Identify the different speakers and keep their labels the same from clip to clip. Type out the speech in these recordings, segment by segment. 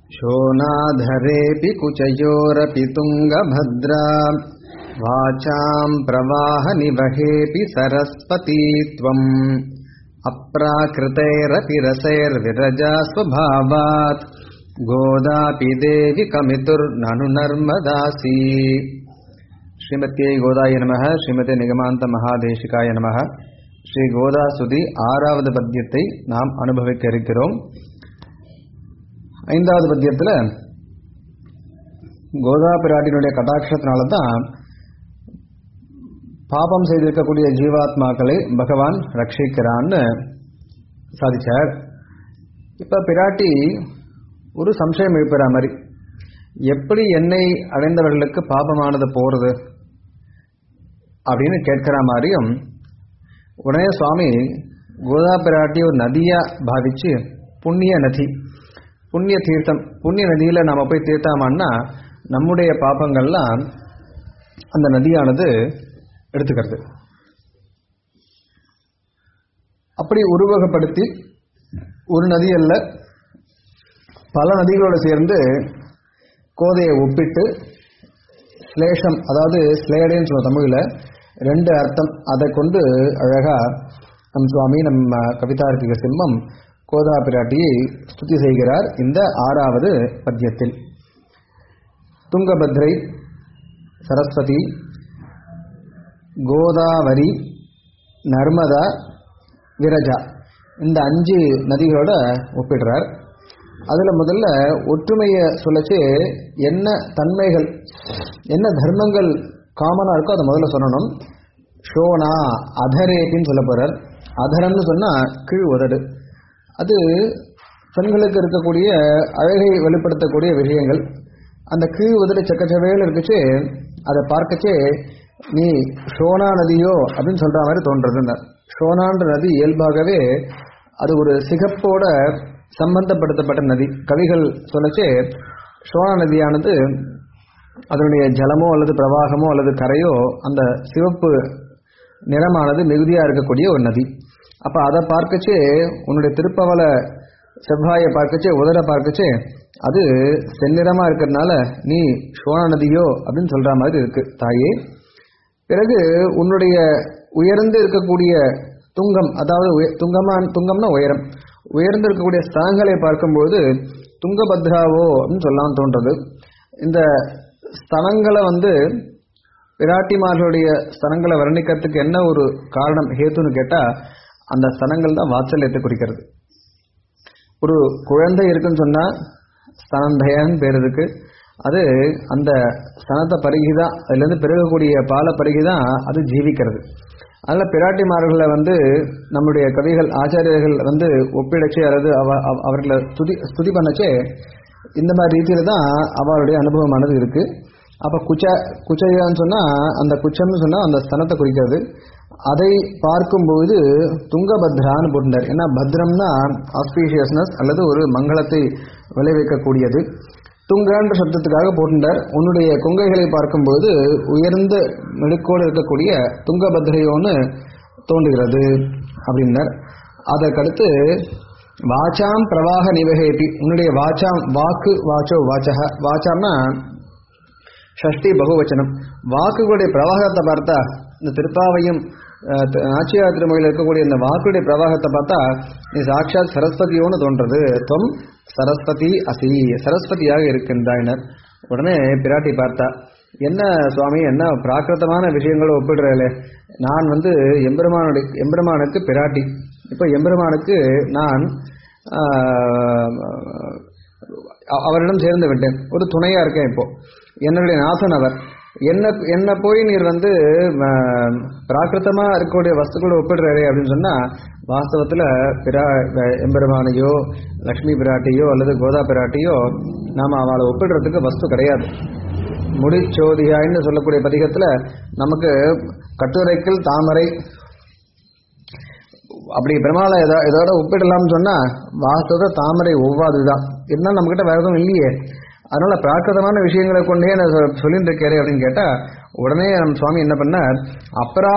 Speaker 1: शोनाधरेऽपि कुचयोरपि तुङ्गभद्रा वाचाम् प्रवाहनिवहेऽपि सरस्वती त्वम् अप्राकृतैरपि रसैर्विरजा स्वभावात् गोदापि देवि कमितुर्ननु नर्मदासी ஸ்ரீமத்தியை கோதாய நம ஸ்ரீமதி நிகமாந்த மகாதேசிகாய நம ஸ்ரீ கோதா சுதி ஆறாவது பத்தியத்தை நாம் அனுபவிக்க இருக்கிறோம் ஐந்தாவது பத்தியத்தில் கோதா பிராட்டினுடைய கடாட்சத்தினால தான் பாபம் செய்திருக்கக்கூடிய ஜீவாத்மாக்களை பகவான் ரட்சிக்கிறான்னு சாதிச்சார் இப்ப பிராட்டி ஒரு சம்சயம் எழுப்புற மாதிரி எப்படி என்னை அடைந்தவர்களுக்கு பாபமானது போறது அப்படின்னு கேட்கிற மாதிரியும் உடனே சுவாமி கோதா பிராட்டி ஒரு நதியா பாவிச்சு புண்ணிய நதி புண்ணிய தீர்த்தம் புண்ணிய நதியில நாம போய் தீர்த்தாமன்னா நம்முடைய பாப்பங்கள்லாம் அந்த நதியானது எடுத்துக்கிறது அப்படி உருவகப்படுத்தி ஒரு நதி அல்ல பல நதிகளோடு சேர்ந்து கோதையை ஒப்பிட்டு ஸ்லேஷம் அதாவது ஸ்லேடேன்னு சொல்ல தமிழில் ரெண்டு அர்த்தம் அதை கொண்டு அழகா நம் சுவாமி நம்ம கவிதார்த்திக சிம்மம் கோதா பிராட்டியை ஸ்துதி செய்கிறார் இந்த ஆறாவது பத்தியத்தில் துங்கபத்ரை சரஸ்வதி கோதாவரி நர்மதா விரஜா இந்த அஞ்சு நதிகளோட ஒப்பிடுறார் அதில் முதல்ல ஒற்றுமையை சொல்லச்சு என்ன தன்மைகள் என்ன தர்மங்கள் காமனாக இருக்கோ அதை முதல்ல சொல்லணும் ஷோனா அதரேபின்னு சொல்ல போகிறார் அதரம்னு சொன்னால் கீழ் உதடு அது பெண்களுக்கு இருக்கக்கூடிய அழகை வெளிப்படுத்தக்கூடிய விஷயங்கள் அந்த கீழ் உதடு சக்கச்சவையில் இருக்குச்சு அதை பார்க்கச்சே நீ ஷோனா நதியோ அப்படின்னு சொல்கிற மாதிரி தோன்றது ஷோனான்ற நதி இயல்பாகவே அது ஒரு சிகப்போட சம்பந்தப்படுத்தப்பட்ட நதி கவிகள் சொல்லச்சே சோனா நதியானது அதனுடைய ஜலமோ அல்லது பிரவாகமோ அல்லது கரையோ அந்த சிவப்பு நிறமானது மிகுதியாக இருக்கக்கூடிய ஒரு நதி அப்போ அதை பார்க்கச்சே உன்னுடைய திருப்பவள செவ்வாயை பார்க்கச்சே உதர பார்க்கச்சே அது செந்நிறமாக இருக்கிறதுனால நீ சோனா நதியோ அப்படின்னு சொல்கிற மாதிரி இருக்கு தாயே பிறகு உன்னுடைய உயர்ந்து இருக்கக்கூடிய துங்கம் அதாவது துங்கமா துங்கம்னா உயரம் உயர்ந்து இருக்கக்கூடிய ஸ்தலங்களை பார்க்கும்போது துங்கபத்ராவோ அப்படின்னு சொல்லலாம் தோன்றது இந்த ஸ்தலங்களை வந்து விராட்டிமார்களுடைய ஸ்தலங்களை வர்ணிக்கிறதுக்கு என்ன ஒரு காரணம் ஹேத்துன்னு கேட்டால் அந்த ஸ்தலங்கள் தான் வாத்சல்யத்தை குறிக்கிறது ஒரு குழந்தை இருக்குன்னு சொன்னால் ஸ்தனந்தயான்னு பேர் இருக்கு அது அந்த ஸ்தனத்தை பருகிதான் அதுலேருந்து பிறகக்கூடிய பாலை பருகிதான் அது ஜீவிக்கிறது அதில் பிராட்டிமார்களை வந்து நம்முடைய கவிகள் ஆச்சாரியர்கள் வந்து ஒப்பிடச்சே அல்லது அவ அவர்களை ஸ்துதி ஸ்துதி பண்ணச்சே இந்த மாதிரி ரீதியில் தான் அவளுடைய அனுபவமானது இருக்கு அப்போ குச்ச குச்சையான்னு சொன்னால் அந்த குச்சம்னு சொன்னால் அந்த ஸ்தனத்தை குறிக்கிறது அதை பார்க்கும்போது துங்கபத்ரான்னு போட்டிருந்தார் ஏன்னா பத்ரம்னா ஆஸ்பீஷியஸ்னஸ் அல்லது ஒரு மங்களத்தை விளைவிக்கக்கூடியது துங்கன்ற சப்தத்துக்காக போட்டிருந்தார் உன்னுடைய கொங்கைகளை பார்க்கும்போது உயர்ந்த மெடுக்கோடு இருக்கக்கூடிய துங்கபத்ரையோன்னு தோன்றுகிறது அப்படின்னார் அதற்கடுத்து வாச்சாம் பிரவாக நிவகேபி உன்னுடைய வாச்சாம் வாக்கு வாச்சோ வாச்சக வாச்சாம்னா ஷஷ்டி பகுவச்சனம் வாக்குகளுடைய பிரவாகத்தை பார்த்தா இந்த திருப்பாவையும் நாச்சியார் திருமொழியில் இருக்கக்கூடிய இந்த வாக்குடைய பிரவாகத்தை பார்த்தா நீ சாட்சாத் சரஸ்வதியோன்னு தோன்றது தொம் சரஸ்வதி அசி சரஸ்வதியாக இருக்கின்றாயினர் உடனே பிராட்டி பார்த்தா என்ன சுவாமி என்ன பிராகிருத்தமான விஷயங்களை ஒப்பிடுறே நான் வந்து எம்பெருமானுடைய எம்பெருமானுக்கு பிராட்டி இப்போ எம்பெருமானுக்கு நான் அவரிடம் சேர்ந்து விட்டேன் ஒரு துணையா இருக்கேன் இப்போ என்னுடைய நாசன் அவர் என்ன என்ன போய் நீர் வந்து பிராகிருத்தமா இருக்கக்கூடிய வஸ்துக்களை ஒப்பிடுறாரு அப்படின்னு சொன்னா வாஸ்தவத்துல பிரா எம்பெருமானையோ லக்ஷ்மி பிராட்டியோ அல்லது கோதா பிராட்டியோ நாம அவளை ஒப்பிடுறதுக்கு வஸ்து கிடையாது முடிச்சோதியாயின்னு சொல்லக்கூடிய பதிகத்துல நமக்கு கட்டுரைகள் தாமரை அப்படி பெருமாளை எதோ இதோட ஒப்பிடலாம்னு சொன்னா வாஸ்தவ தாமரை ஒவ்வாதுதான் இருந்தாலும் நம்ம கிட்ட வேற எதுவும் இல்லையே அதனால பிராகிருதமான விஷயங்களை கொண்டே நான் சொ- சொல்லிட்டு இருக்கேன் அப்படின்னு கேட்டா உடனே நம்ம சுவாமி என்ன பண்ணார்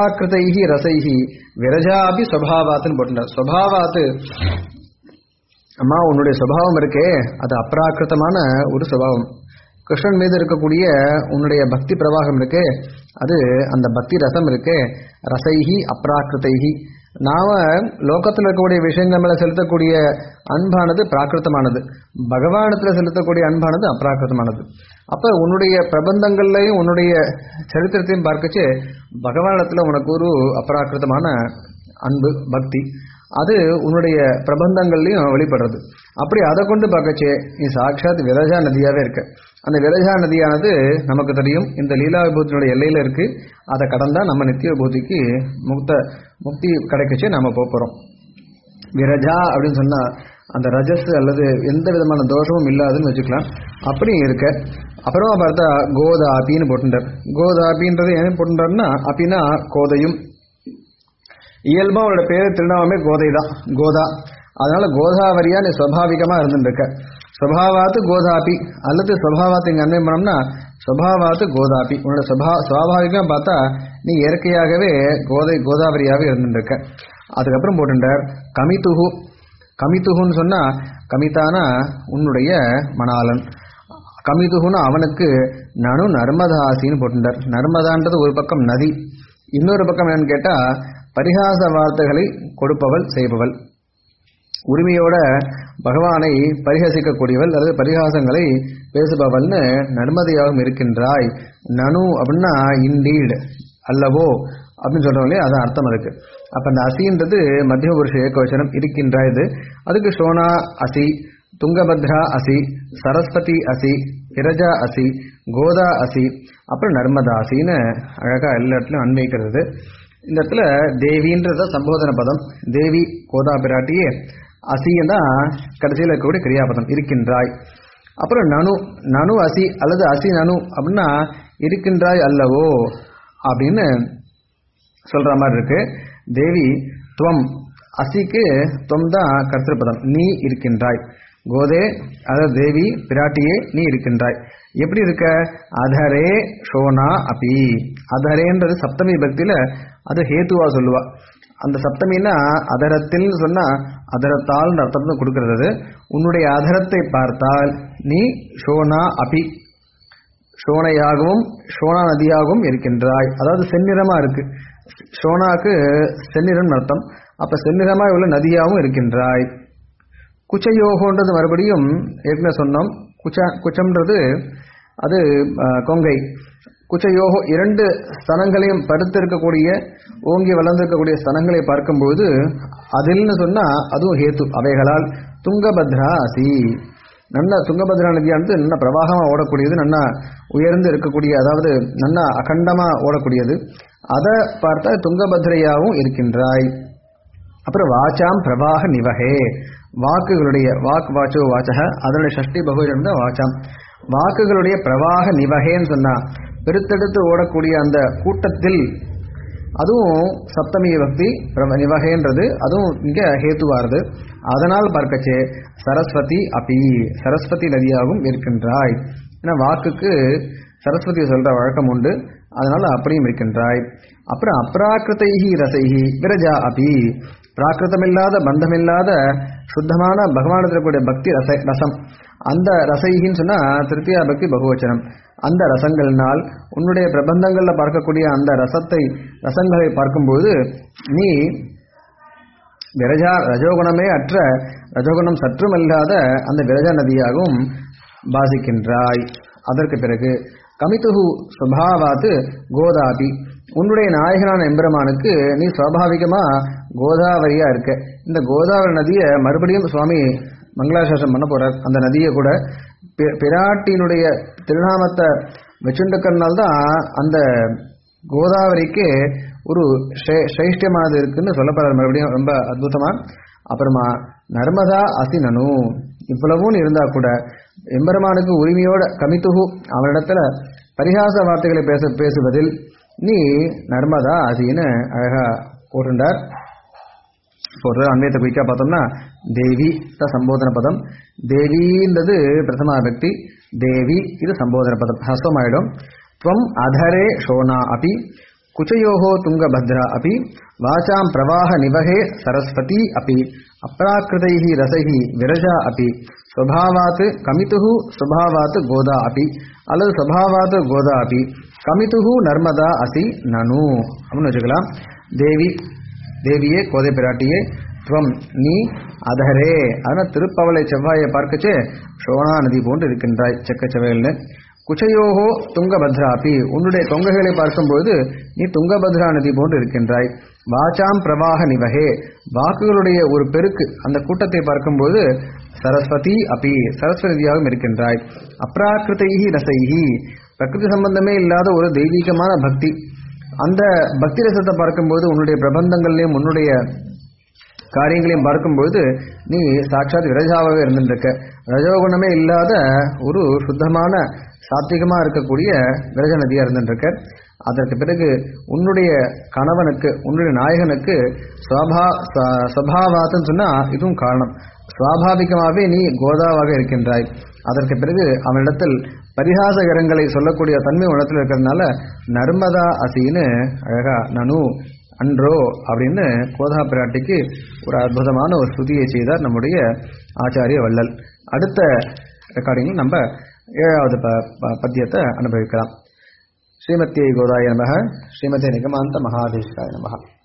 Speaker 1: அப்ராக்கிருதைகி ரசைகி விரஜாபி ஸ்வபாவாத்துன்னு போட்டுட்டார் ஸ்வபாவாத்து அம்மா உன்னுடைய சுபாவம் இருக்கே அது அப்ராக்கிருத்தமான ஒரு சுபாவம் கிருஷ்ணன் மீது இருக்கக்கூடிய உன்னுடைய பக்தி பிரவாகம் இருக்கே அது அந்த பக்தி ரசம் இருக்கே ரசைஹி அப்ராக்கிருதைஹி நாம லோகத்தில் இருக்கக்கூடிய விஷயங்கள் மேல செலுத்தக்கூடிய அன்பானது பிராகிருத்தமானது பகவானத்தில் செலுத்தக்கூடிய அன்பானது அப்ராக்கிருத்தமானது அப்ப உன்னுடைய பிரபந்தங்கள்லையும் உன்னுடைய சரித்திரத்தையும் பார்க்கச்சு பகவானத்தில் உனக்கு ஒரு அப்ராக்கிருத்தமான அன்பு பக்தி அது உன்னுடைய பிரபந்தங்கள்லையும் வெளிப்படுறது அப்படி அதை கொண்டு பார்க்கச்சே நீ சாட்சாத் விரஜா நதியாவே இருக்க அந்த விரஜா நதியானது நமக்கு தெரியும் இந்த லீலா விபூத்தினுடைய எல்லையில இருக்கு அதை கடந்தா நம்ம நித்திய விபூதிக்கு முக்த முக்தி கிடைக்கச்சே நாம போக போறோம் விரஜா அப்படின்னு சொன்னா அந்த ரஜஸ் அல்லது எந்த விதமான தோஷமும் இல்லாதுன்னு வச்சுக்கலாம் அப்படி இருக்க அப்புறமா பார்த்தா கோதாபின்னு போட்டுட்டார் கோதாபின்றது ஏன் போட்டுட்டாருன்னா அப்படின்னா கோதையும் இயல்பா அவரோட பேர் திருநாமமே கோதை தான் கோதா அதனால கோதாவரியா நீ சுவாபாவிகமா இருந்துருக்க சுவாவாத்து கோதாபி அல்லது சுவாவாத்து இங்க அன்வயம் பண்ணோம்னா சுவாவாத்து கோதாபி உன்னோட சுபா சுவாபாவிகமா பார்த்தா நீ இயற்கையாகவே கோதை கோதாவரியாவே இருந்துருக்க அதுக்கப்புறம் போட்டுட்டார் கமித்துகு கமித்துகுன்னு சொன்னா கமிதானா உன்னுடைய மணாளன் கமிதுகுன்னு அவனுக்கு நனு நர்மதாசின்னு போட்டுட்டார் நர்மதான்றது ஒரு பக்கம் நதி இன்னொரு பக்கம் என்னன்னு கேட்டா பரிகாச வார்த்தைகளை கொடுப்பவள் செய்பவள் உரிமையோட பகவானை பரிகசிக்கக்கூடியவள் அல்லது பரிகாசங்களை பேசுபவள்னு நர்மதையாகவும் இருக்கின்றாய் நனு அப்படின்னா இண்டீடு அல்லவோ அப்படின்னு சொல்றோம் இல்லையா அதான் அர்த்தம் இருக்கு அப்ப அந்த அசின்றது மத்திய புருஷ ஏகவச்சனம் இருக்கின்றாய் இது அதுக்கு சோனா அசி துங்கபத்ரா அசி சரஸ்வதி அசி விரஜா அசி கோதா அசி அப்புறம் நர்மதா அசின்னு அழகா எல்லா இடத்துலையும் அன்வைக்கிறது இந்த இடத்துல தேவின்றத சம்போதன பதம் தேவி கோதா பிராட்டியே அசின்னு தான் கடைசியில் இருக்கக்கூடிய கிரியாபதம் இருக்கின்றாய் அப்புறம் நனு நனு அசி அல்லது அசி நனு அப்படின்னா இருக்கின்றாய் அல்லவோ அப்படின்னு சொல்ற மாதிரி இருக்கு தேவி துவம் அசிக்கு துவம் தான் கர்த்திருப்பதம் நீ இருக்கின்றாய் கோதே அதாவது தேவி பிராட்டியே நீ இருக்கின்றாய் எப்படி இருக்க அதரே ஷோனா அபி அதரேன்றது சப்தமி பக்தியில அது ஹேத்துவா சொல்லுவா அந்த சப்தமின்னா அதரத்தில் சொன்னா அதரத்தால் அர்த்தத்தை கொடுக்கிறது உன்னுடைய அதரத்தை பார்த்தால் நீ ஷோனா அபி ஷோனையாகவும் ஷோனா நதியாகவும் இருக்கின்றாய் அதாவது செந்நிறமா இருக்கு ஷோனாக்கு செந்நிறம் அர்த்தம் அப்ப செந்நிறமா உள்ள நதியாகவும் இருக்கின்றாய் குச்சயோகோன்றது மறுபடியும் ஏற்கனவே சொன்னோம் குச்ச குச்சம்ன்றது அது அஹ், கொங்கை குச்சயோகோ இரண்டு ஸ்தனங்களையும் படுத்து இருக்கக்கூடிய ஓங்கி வளர்ந்திருக்கக்கூடிய ஸ்தனங்களை பார்க்கும்போது அதில்னு சொன்னா அதுவும் ஹேத்து அவைகளால் துங்கபத்ரா அசி நல்ல துங்கபத்ரா நதியானது நல்ல பிரவாகமா ஓடக்கூடியது நல்லா உயர்ந்து இருக்கக்கூடிய அதாவது நல்லா அகண்டமா ஓடக்கூடியது அதை பார்த்தா துங்கபத்ரையாவும் இருக்கின்றாய் அப்புறம் வாச்சாம் பிரவாக நிவகே வாக்குகளுடைய வாக் வாச்சோ வாச்சக அதனுடைய ஷஷ்டி பகுஜன் தான் வாச்சாம் வாக்குகளுடைய பிரவாக நிவகேன்னு சொன்னா பெருத்தெடுத்து ஓடக்கூடிய அந்த கூட்டத்தில் அதுவும் சப்தமி பக்தி பிரவ- நிவகேன்றது அதுவும் இங்க ஹேத்துவாருது அதனால் பார்க்கச்சே சரஸ்வதி அபி சரஸ்வதி நதியாகவும் இருக்கின்றாய் ஏன்னா வாக்குக்கு சரஸ்வதி சொல்ற வழக்கம் உண்டு அதனால அப்படியும் இருக்கின்றாய் அப்புறம் அப்ராக்கிருதைஹி ரசைஹி விரஜா அபி பிராகிருதமில்லாத பந்தமில்லாத சுத்தமான பகவானத்தில் இருக்கக்கூடிய பக்தி ரச ரசம் அந்த ரசைகின்னு சொன்னா திருத்தியா பக்தி பகுவச்சனம் அந்த ரசங்கள்னால் உன்னுடைய பிரபந்தங்கள்ல பார்க்கக்கூடிய அந்த ரசத்தை ரசங்களை பார்க்கும்போது நீ விரஜா ரஜோகுணமே அற்ற ரஜோகுணம் சற்றும் இல்லாத அந்த விரஜா நதியாகவும் பாசிக்கின்றாய் அதற்கு பிறகு கமிதுகு சுபாவாத்து கோதாபி உன்னுடைய நாயகனான எம்பெருமானுக்கு நீ சுவாபாவிகமா கோதாவரியா இருக்க இந்த கோதாவரி நதியை மறுபடியும் சுவாமி மங்களாசாசனம் பண்ண போறார் அந்த நதியை கூட பி- பிராட்டியினுடைய திருநாமத்தை வச்சுருக்கிறதுனால்தான் அந்த கோதாவரிக்கு ஒரு ஸ்ரே- சிரேஷ்டமானது இருக்குன்னு சொல்லப்படுறாரு மறுபடியும் ரொம்ப அற்புதமா அப்புறமா நர்மதா அசினனு இவ்வளவும் இருந்தா கூட எம்பெருமானுக்கு உரிமையோட கமித்துகு அவனிடத்துல பரிகாச வார்த்தைகளை பேச பேசுவதில் நீ நர்மதா அசின்னு அழகா போட்டுண்டார் ஒரு அன்வயத்தை குயிக்கா பார்த்தோம்னா தேவி த சம்போதன பதம் தேவின்றது பிரதமா வியக்தி தேவி இது சம்போதன பதம் ஹஸ்வம் ஆயிடும் துவம் அதரே ஷோனா அபி குச்சயோகோ துங்கபத்ரா அபி வாசாம் பிரவாக நிவகே சரஸ்வதி அபி அப்ராக்கிருதைः ரசைः விரஜா அபி ஸ்வபாவாத் கமிதுः ஸ்வபாவாத் கோதா அபி அல்லது ஸ்வபாவாத் கோதா அபி கமிதுஹு நர்மதா அசி நனு அப்படின்னு வச்சுக்கலாம் தேவி தேவியே கோதை பிராட்டியே துவம் நீ அதரே அதனால் திருப்பவளை செவ்வாயை பார்க்கச்சே சோனா நதி போன்று இருக்கின்றாய் செக்கச்செவையல்னு குச்சயோகோ துங்கபத்ராபி உன்னுடைய தொங்கைகளை பார்க்கும்போது நீ துங்கபத்ரா நதி போன்று இருக்கின்றாய் வாச்சாம் பிரவாக நிவகே வாக்குகளுடைய ஒரு பெருக்கு அந்த கூட்டத்தை பார்க்கும்போது சரஸ்வதி அபி சரஸ்வதியாகவும் இருக்கின்றாய் அப்ராக்கிருதைஹி ரசைஹி பிரகிருதி சம்பந்தமே இல்லாத ஒரு தெய்வீகமான பக்தி அந்த பக்தி ரசத்தை பார்க்கும்போது உன்னுடைய பிரபந்தங்கள்லையும் உன்னுடைய காரியங்களையும் பார்க்கும்போது நீ சாட்சாத் விரஜாவாகவே இருந்துருக்க ரஜோகுணமே இல்லாத ஒரு சுத்தமான சாத்விகமா இருக்கக்கூடிய விரஜ நதியா இருந்துருக்க அதற்கு பிறகு உன்னுடைய கணவனுக்கு உன்னுடைய நாயகனுக்கு சுவாபா ச- சுவாபாவாத்துன்னு சொன்னா இதுவும் காரணம் சுவாபாவிகமாகவே நீ கோதாவாக இருக்கின்றாய் அதற்கு பிறகு அவனிடத்தில் பரிகாசகரங்களை சொல்லக்கூடிய தன்மை உணத்தில் இருக்கிறதுனால நர்மதா அசின்னு அழகா நனு அன்றோ அப்படின்னு கோதா பிராட்டிக்கு ஒரு அற்புதமான ஒரு ஸ்துதியை செய்தார் நம்முடைய ஆச்சாரிய வள்ளல் அடுத்த ரெக்கார்டிங்கில் நம்ம ஏழாவது ப ப- பத்தியத்தை அனுபவிக்கலாம் ஸ்ரீமத்தியை கோதாய நமக ஸ்ரீமதி நிகமாந்த மகாதேஷ்காய நமக